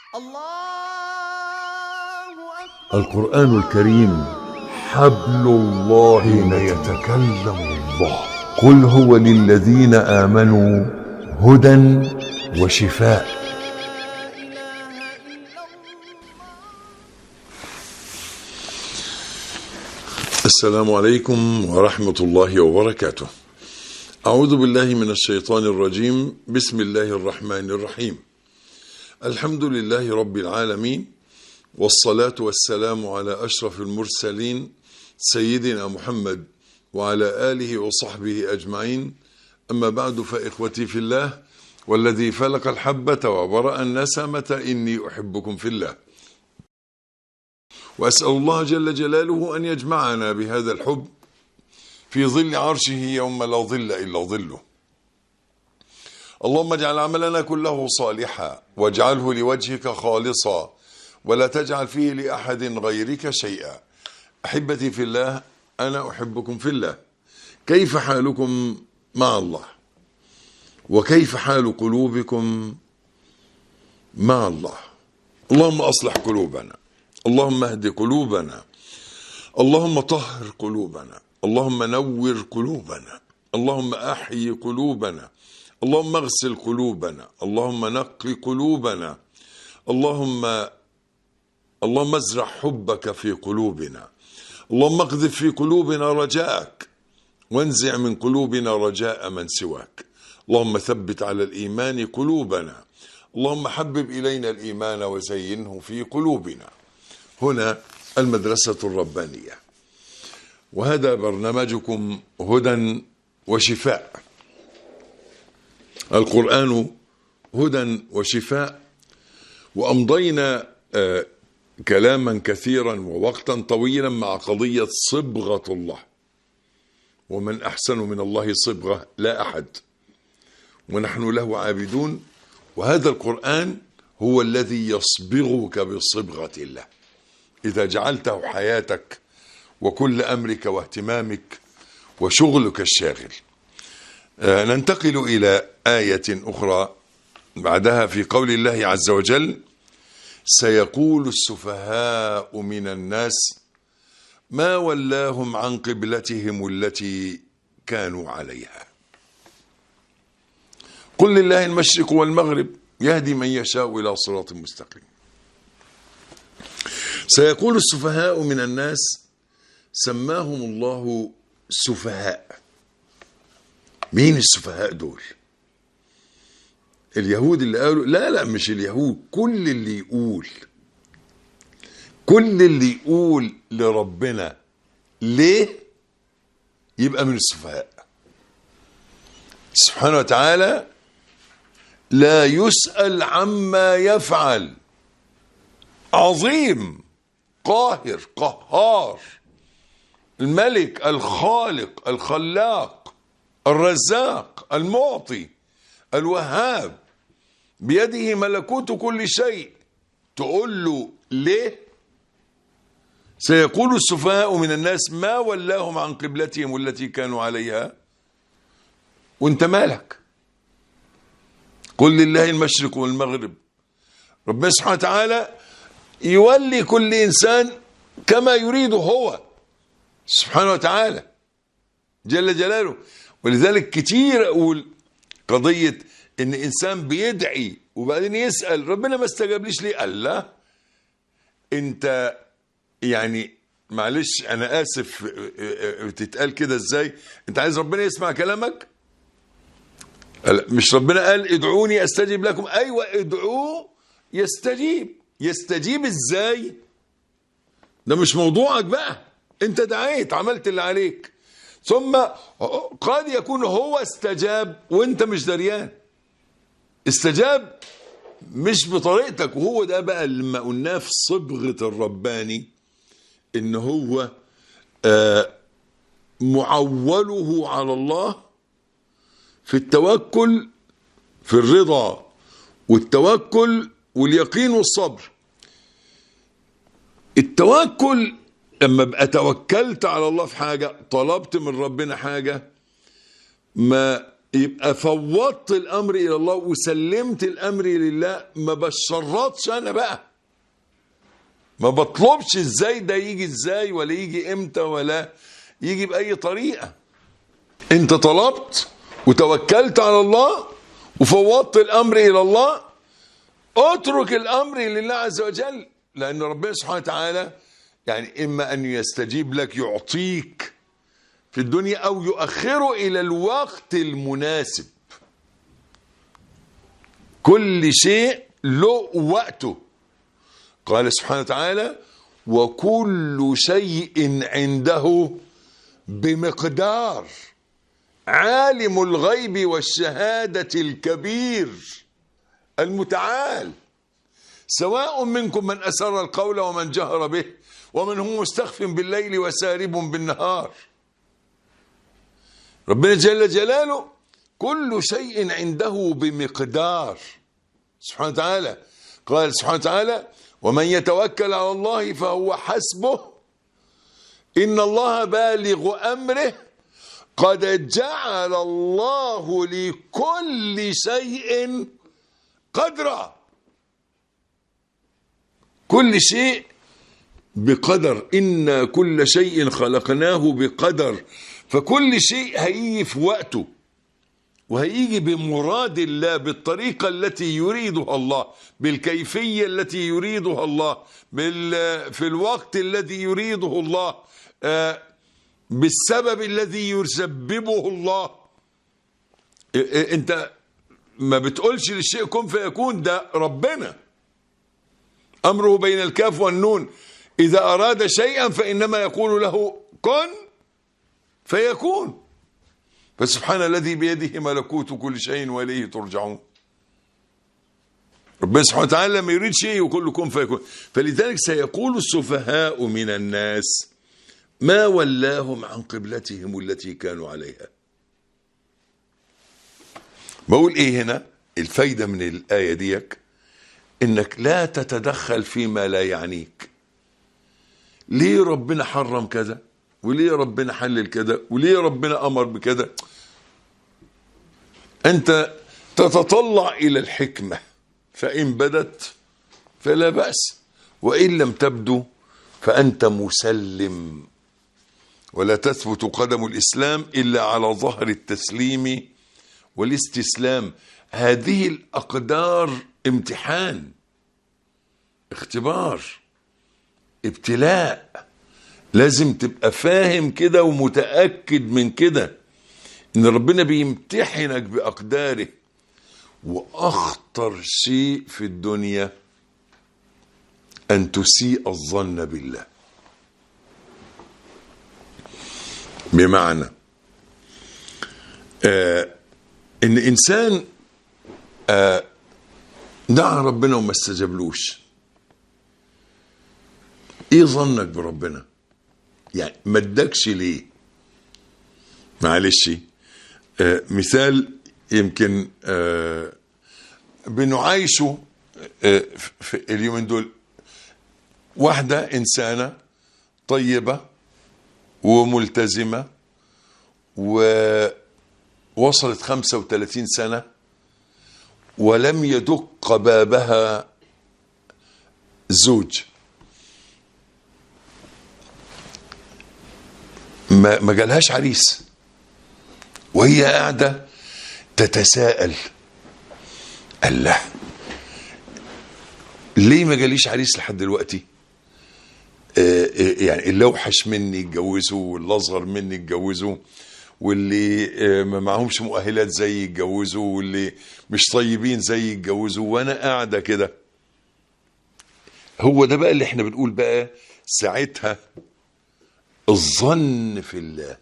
الله أكبر القرآن الكريم حبل الله حين يتكلم الله قل هو للذين آمنوا هدى وشفاء لا إله إلا الله السلام عليكم ورحمة الله وبركاته أعوذ بالله من الشيطان الرجيم بسم الله الرحمن الرحيم الحمد لله رب العالمين والصلاة والسلام على أشرف المرسلين سيدنا محمد وعلى آله وصحبه أجمعين أما بعد فإخوتي في الله والذي فلق الحبة وبرأ النسمة إني أحبكم في الله وأسأل الله جل جلاله أن يجمعنا بهذا الحب في ظل عرشه يوم لا ظل إلا ظله اللهم اجعل عملنا كله صالحا واجعله لوجهك خالصا ولا تجعل فيه لأحد غيرك شيئا أحبتي في الله أنا أحبكم في الله كيف حالكم مع الله وكيف حال قلوبكم مع الله اللهم أصلح قلوبنا اللهم اهد قلوبنا اللهم طهر قلوبنا اللهم نور قلوبنا اللهم احيي قلوبنا اللهم اغسل قلوبنا اللهم نقي قلوبنا اللهم اللهم ازرع حبك في قلوبنا اللهم اقذف في قلوبنا رجاءك وانزع من قلوبنا رجاء من سواك اللهم ثبت على الايمان قلوبنا اللهم حبب الينا الايمان وزينه في قلوبنا هنا المدرسة الربانية وهذا برنامجكم هدى وشفاء القرآن هدى وشفاء وأمضينا آه كلاما كثيرا ووقتا طويلا مع قضية صبغة الله ومن أحسن من الله صبغة لا أحد ونحن له عابدون وهذا القرآن هو الذي يصبغك بصبغة الله إذا جعلته حياتك وكل أمرك واهتمامك وشغلك الشاغل آه ننتقل إلى آية أخرى بعدها في قول الله عز وجل سيقول السفهاء من الناس ما ولاهم عن قبلتهم التي كانوا عليها قل لله المشرق والمغرب يهدي من يشاء إلى صراط مستقيم سيقول السفهاء من الناس سماهم الله سفهاء مين السفهاء دول اليهود اللي قالوا لا لا مش اليهود كل اللي يقول كل اللي يقول لربنا ليه يبقى من السفهاء سبحانه وتعالى لا يسأل عما يفعل عظيم قاهر قهار الملك الخالق الخلاق الرزاق المعطي الوهاب بيده ملكوت كل شيء تقول له ليه سيقول السفهاء من الناس ما ولاهم عن قبلتهم التي كانوا عليها وانت مالك قل لله المشرق والمغرب ربنا سبحانه وتعالى يولي كل انسان كما يريد هو سبحانه وتعالى جل جلاله ولذلك كتير اقول قضيه ان انسان بيدعي وبعدين يسال ربنا ما استجابليش ليه قال لا انت يعني معلش انا اسف بتتقال كده ازاي انت عايز ربنا يسمع كلامك قال مش ربنا قال ادعوني استجب لكم ايوه ادعوه يستجيب يستجيب ازاي ده مش موضوعك بقى انت دعيت عملت اللي عليك ثم قد يكون هو استجاب وانت مش دريان استجاب مش بطريقتك وهو ده بقى لما قلناه في صبغة الرباني ان هو آه معوله على الله في التوكل في الرضا والتوكل واليقين والصبر التوكل لما ابقى توكلت على الله في حاجه طلبت من ربنا حاجه ما يبقى فوضت الامر الى الله وسلمت الامر لله ما بشرطش انا بقى ما بطلبش ازاي ده يجي ازاي ولا يجي امتى ولا يجي باي طريقه انت طلبت وتوكلت على الله وفوضت الامر الى الله اترك الامر لله عز وجل لان ربنا سبحانه وتعالى يعني اما ان يستجيب لك يعطيك في الدنيا او يؤخره الى الوقت المناسب كل شيء له وقته قال سبحانه وتعالى وكل شيء عنده بمقدار عالم الغيب والشهادة الكبير المتعال سواء منكم من أسر القول ومن جهر به ومن هو مستخف بالليل وسارب بالنهار ربنا جل جلاله كل شيء عنده بمقدار سبحانه وتعالى قال سبحانه وتعالى ومن يتوكل على الله فهو حسبه إن الله بالغ أمره قد جعل الله لكل شيء قدرا كل شيء بقدر إنا كل شيء خلقناه بقدر فكل شيء هيجي في وقته وهيجي بمراد الله بالطريقة التي يريدها الله بالكيفية التي يريدها الله بال في الوقت الذي يريده الله آه، بالسبب الذي يسببه الله إ- إ- انت ما بتقولش للشيء كن فيكون ده ربنا امره بين الكاف والنون اذا اراد شيئا فانما يقول له كن فيكون فسبحان الذي بيده ملكوت كل شيء واليه ترجعون ربنا سبحانه وتعالى لما يريد شيء يقول له كن فيكون فلذلك سيقول السفهاء من الناس ما ولاهم عن قبلتهم التي كانوا عليها بقول ايه هنا الفايدة من الآية ديك انك لا تتدخل فيما لا يعنيك ليه ربنا حرم كذا وليه ربنا حلل كذا وليه ربنا امر بكذا انت تتطلع الى الحكمه فان بدت فلا باس وان لم تبدو فانت مسلم ولا تثبت قدم الاسلام الا على ظهر التسليم والاستسلام هذه الاقدار امتحان اختبار ابتلاء لازم تبقى فاهم كده ومتأكد من كده ان ربنا بيمتحنك بأقداره وأخطر شيء في الدنيا أن تسيء الظن بالله بمعنى آه ان انسان آه دعا ربنا وما استجابلوش ايه ظنك بربنا يعني ما ادكش ليه معلش آه مثال يمكن آه بنعايشه آه في اليومين دول واحدة إنسانة طيبة وملتزمة ووصلت 35 سنة ولم يدق بابها زوج ما ما جالهاش عريس وهي قاعده تتساءل الله ليه ما جاليش عريس لحد دلوقتي آه آه يعني اللي اوحش مني اتجوزوا واللي اصغر مني اتجوزوا واللي آه ما معهمش مؤهلات زي يتجوزوا واللي مش طيبين زي يتجوزوا وانا قاعده كده هو ده بقى اللي احنا بنقول بقى ساعتها الظن في الله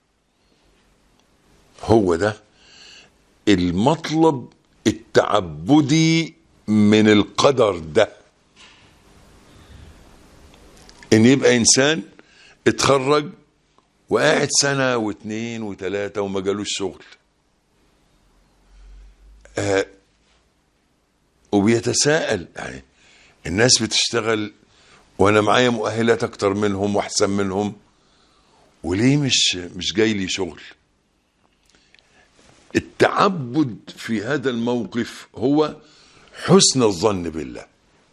هو ده المطلب التعبدي من القدر ده ان يبقى انسان اتخرج وقاعد سنة واثنين وثلاثة وما جالوش شغل آه وبيتساءل يعني الناس بتشتغل وانا معايا مؤهلات اكتر منهم واحسن منهم وليه مش مش جاي لي شغل التعبد في هذا الموقف هو حسن الظن بالله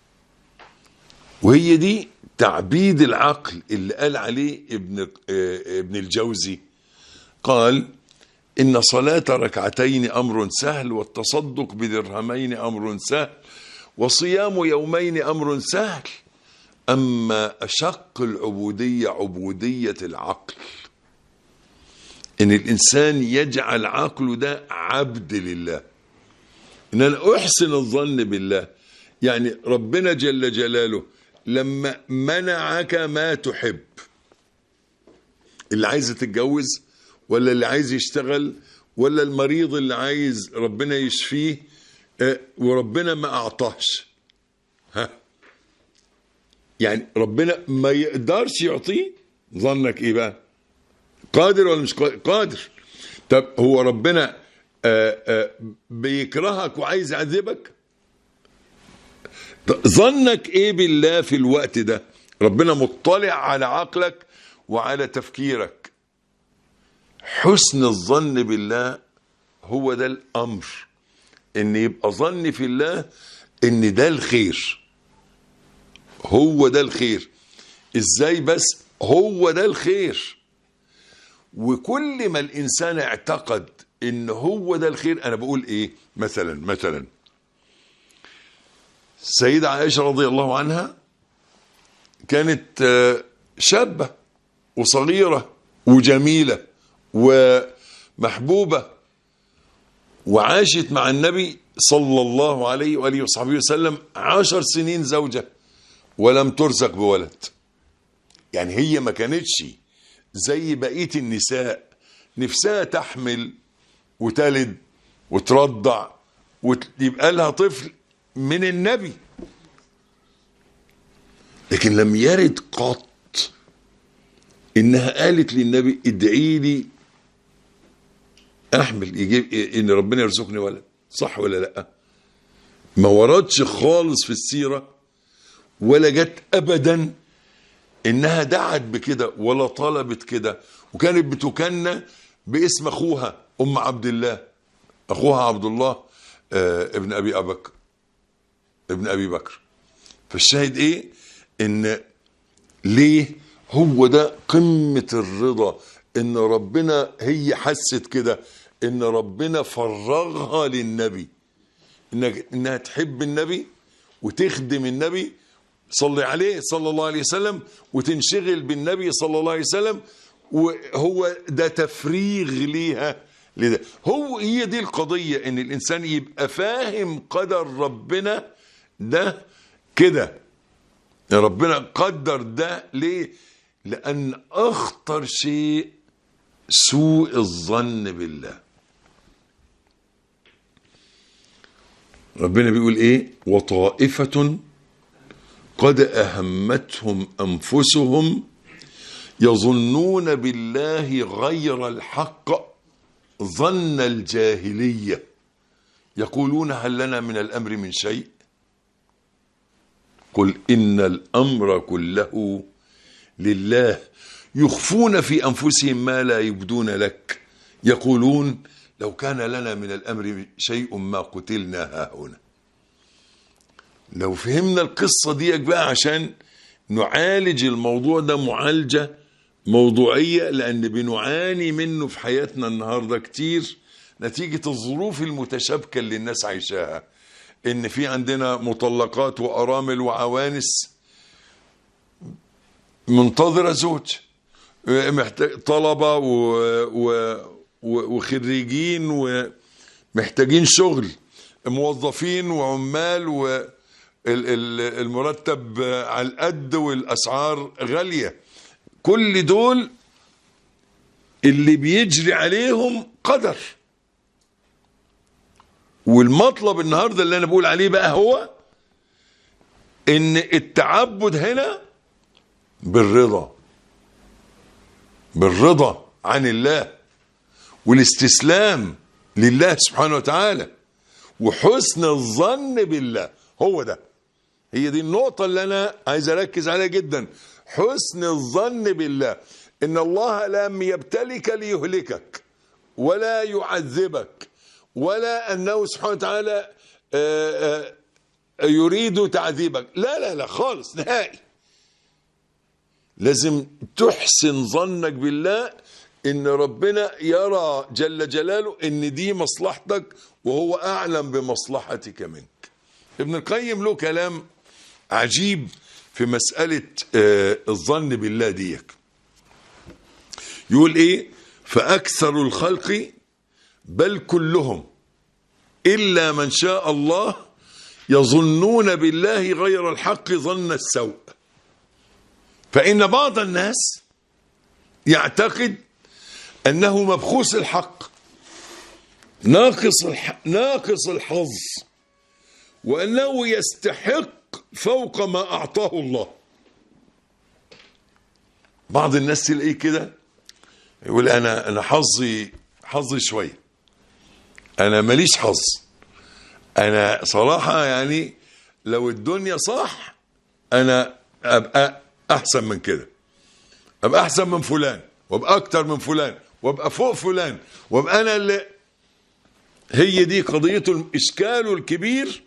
وهي دي تعبيد العقل اللي قال عليه ابن آه، ابن الجوزي قال إن صلاة ركعتين أمر سهل والتصدق بدرهمين أمر سهل وصيام يومين أمر سهل أما أشق العبودية عبودية العقل إن الإنسان يجعل عقله ده عبد لله إن أنا أحسن الظن بالله يعني ربنا جل جلاله لما منعك ما تحب اللي عايز تتجوز ولا اللي عايز يشتغل ولا المريض اللي عايز ربنا يشفيه آه، وربنا ما أعطاهش ها يعني ربنا ما يقدرش يعطيه ظنك ايه بقى قادر ولا مش قادر قادر طب هو ربنا آه، آه، بيكرهك وعايز يعذبك طب ظنك ايه بالله في الوقت ده ربنا مطلع على عقلك وعلى تفكيرك حسن الظن بالله هو ده الامر ان يبقى ظني في الله ان ده الخير هو ده الخير ازاي بس هو ده الخير وكل ما الانسان اعتقد ان هو ده الخير انا بقول ايه مثلا مثلا السيدة عائشة رضي الله عنها كانت آه، شابة وصغيرة وجميلة ومحبوبة وعاشت مع النبي صلى الله عليه وآله وصحبه وسلم عشر سنين زوجة ولم ترزق بولد يعني هي ما كانتش زي بقية النساء نفسها تحمل وتلد وترضع ويبقى لها طفل من النبي لكن لم يرد قط انها قالت للنبي ادعي لي احمل يجيب ان ربنا يرزقني ولد صح ولا لا ما وردش خالص في السيره ولا جت ابدا انها دعت بكده ولا طلبت كده وكانت بتكنى باسم اخوها ام عبد الله اخوها عبد الله آه ابن ابي بكر ابن ابي بكر فالشاهد ايه ان ليه هو ده قمة الرضا ان ربنا هي حست كده ان ربنا فرغها للنبي إنك انها تحب النبي وتخدم النبي صلي عليه صلى الله عليه وسلم وتنشغل بالنبي صلى الله عليه وسلم وهو ده تفريغ ليها لده هو هي دي القضية ان الانسان يبقى فاهم قدر ربنا ده كده ربنا قدر ده ليه لان اخطر شيء سوء الظن بالله ربنا بيقول ايه وطائفة قد اهمتهم انفسهم يظنون بالله غير الحق ظن الجاهلية يقولون هل لنا من الامر من شيء قل ان الامر كله لله يخفون في انفسهم ما لا يبدون لك يقولون لو كان لنا من الامر شيء ما قتلنا هاهنا لو فهمنا القصه دي بقى عشان نعالج الموضوع ده معالجه موضوعيه لان بنعاني منه في حياتنا النهارده كتير نتيجه الظروف المتشابكه اللي الناس عايشاها ان في عندنا مطلقات وارامل وعوانس منتظره زوج محتاج طلبه و... و... و... وخريجين ومحتاجين شغل موظفين وعمال والمرتب على القد والاسعار غاليه كل دول اللي بيجري عليهم قدر والمطلب النهارده اللي انا بقول عليه بقى هو ان التعبد هنا بالرضا بالرضا عن الله والاستسلام لله سبحانه وتعالى وحسن الظن بالله هو ده هي دي النقطة اللي أنا عايز أركز عليها جدا حسن الظن بالله إن الله لم يبتلك ليهلكك ولا يعذبك ولا أنه سبحانه وتعالى آه، آه، يريد تعذيبك لا لا لا خالص نهائي لازم تحسن ظنك بالله ان ربنا يرى جل جلاله ان دي مصلحتك وهو اعلم بمصلحتك منك ابن القيم له كلام عجيب في مسألة آه، الظن بالله ديك يقول ايه فأكثر الخلق بل كلهم إلا من شاء الله يظنون بالله غير الحق ظن السوء فإن بعض الناس يعتقد أنه مبخوس الحق ناقص الح... ناقص الحظ وأنه يستحق فوق ما أعطاه الله بعض الناس تلاقيه كده يقول أنا أنا حظي حظي شوية أنا ماليش حظ أنا صراحة يعني لو الدنيا صح أنا أبقى أحسن من كده أبقى أحسن من فلان وأبقى أكتر من فلان وأبقى فوق فلان وأبقى أنا اللي هي دي قضيته إشكاله الكبير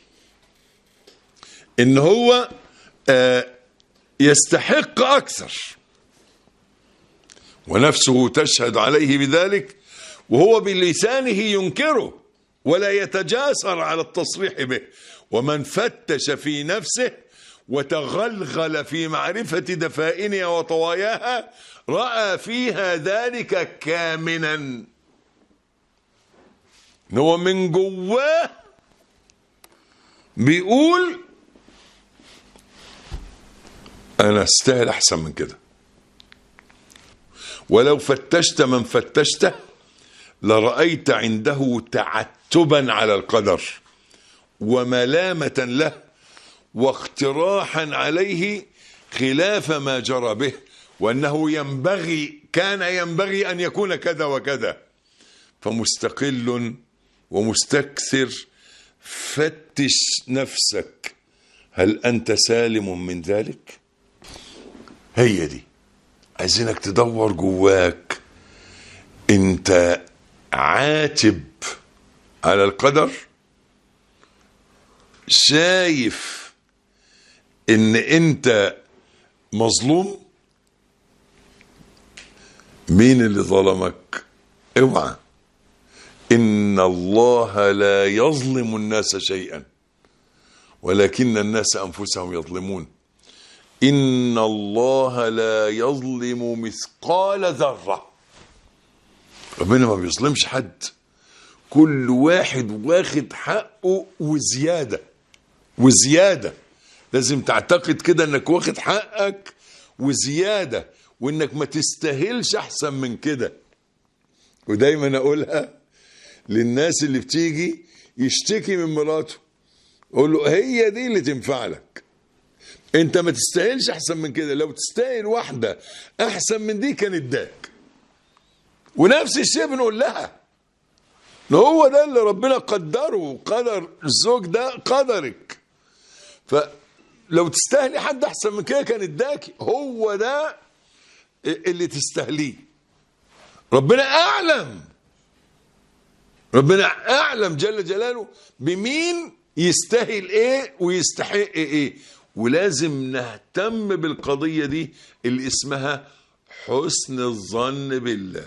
إن هو آه يستحق أكثر ونفسه تشهد عليه بذلك وهو بلسانه ينكره ولا يتجاسر على التصريح به ومن فتش في نفسه وتغلغل في معرفة دفائنها وطواياها رأى فيها ذلك كامنا إن هو من جواه بيقول أنا استاهل أحسن من كده ولو فتشت من فتشته لرأيت عنده تعتبا على القدر وملامة له واقتراحا عليه خلاف ما جرى به وأنه ينبغي كان ينبغي أن يكون كذا وكذا فمستقل ومستكثر فتش نفسك هل أنت سالم من ذلك هي دي عايزينك تدور جواك انت عاتب على القدر شايف ان انت مظلوم مين اللي ظلمك اوعى ان الله لا يظلم الناس شيئا ولكن الناس انفسهم يظلمون ان الله لا يظلم مثقال ذره ربنا ما بيظلمش حد كل واحد واخد حقه وزياده وزياده لازم تعتقد كده انك واخد حقك وزياده وانك ما تستاهلش احسن من كده ودايما اقولها للناس اللي بتيجي يشتكي من مراته اقول له هي دي اللي تنفع لك انت ما تستاهلش احسن من كده لو تستاهل واحده احسن من دي كان اداك ونفس الشيء بنقول لها ان هو ده اللي ربنا قدره قدر الزوج ده قدرك فلو تستاهلي حد احسن من كده كان اداكي هو ده اللي تستاهليه ربنا اعلم ربنا اعلم جل جلاله بمين يستاهل ايه ويستحق ايه ولازم نهتم بالقضية دي اللي اسمها حسن الظن بالله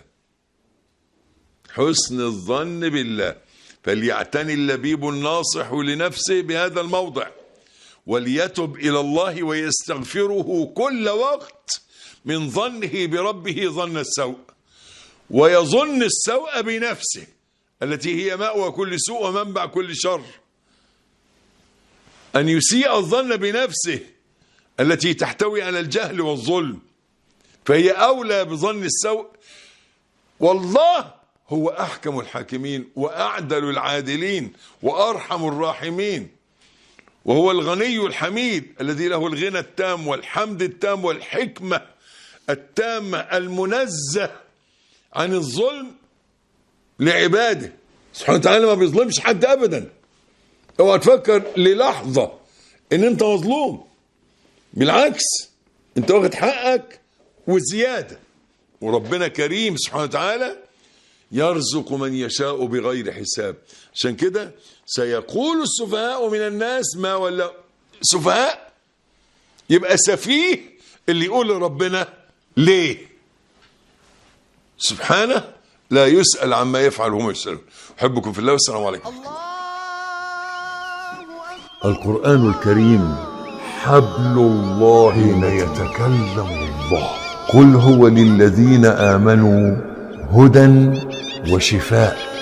حسن الظن بالله فليعتني اللبيب الناصح لنفسه بهذا الموضع وليتب إلى الله ويستغفره كل وقت من ظنه بربه ظن السوء ويظن السوء بنفسه التي هي مأوى كل سوء ومنبع كل شر أن يسيء الظن بنفسه التي تحتوي على الجهل والظلم فهي أولى بظن السوء والله هو أحكم الحاكمين وأعدل العادلين وأرحم الراحمين وهو الغني الحميد الذي له الغنى التام والحمد التام والحكمة التامة المنزه عن الظلم لعباده سبحانه وتعالى ما بيظلمش حد أبدا اوعى تفكر للحظة ان انت مظلوم بالعكس انت واخد حقك وزيادة وربنا كريم سبحانه وتعالى يرزق من يشاء بغير حساب عشان كده سيقول السفهاء من الناس ما ولا سفهاء يبقى سفيه اللي يقول لربنا ليه سبحانه لا يسأل عما يفعل وهم يسألون أحبكم في الله والسلام عليكم الله أكبر القرآن الكريم حبل الله حين يتكلم الله قل هو للذين آمنوا هدى وشفاء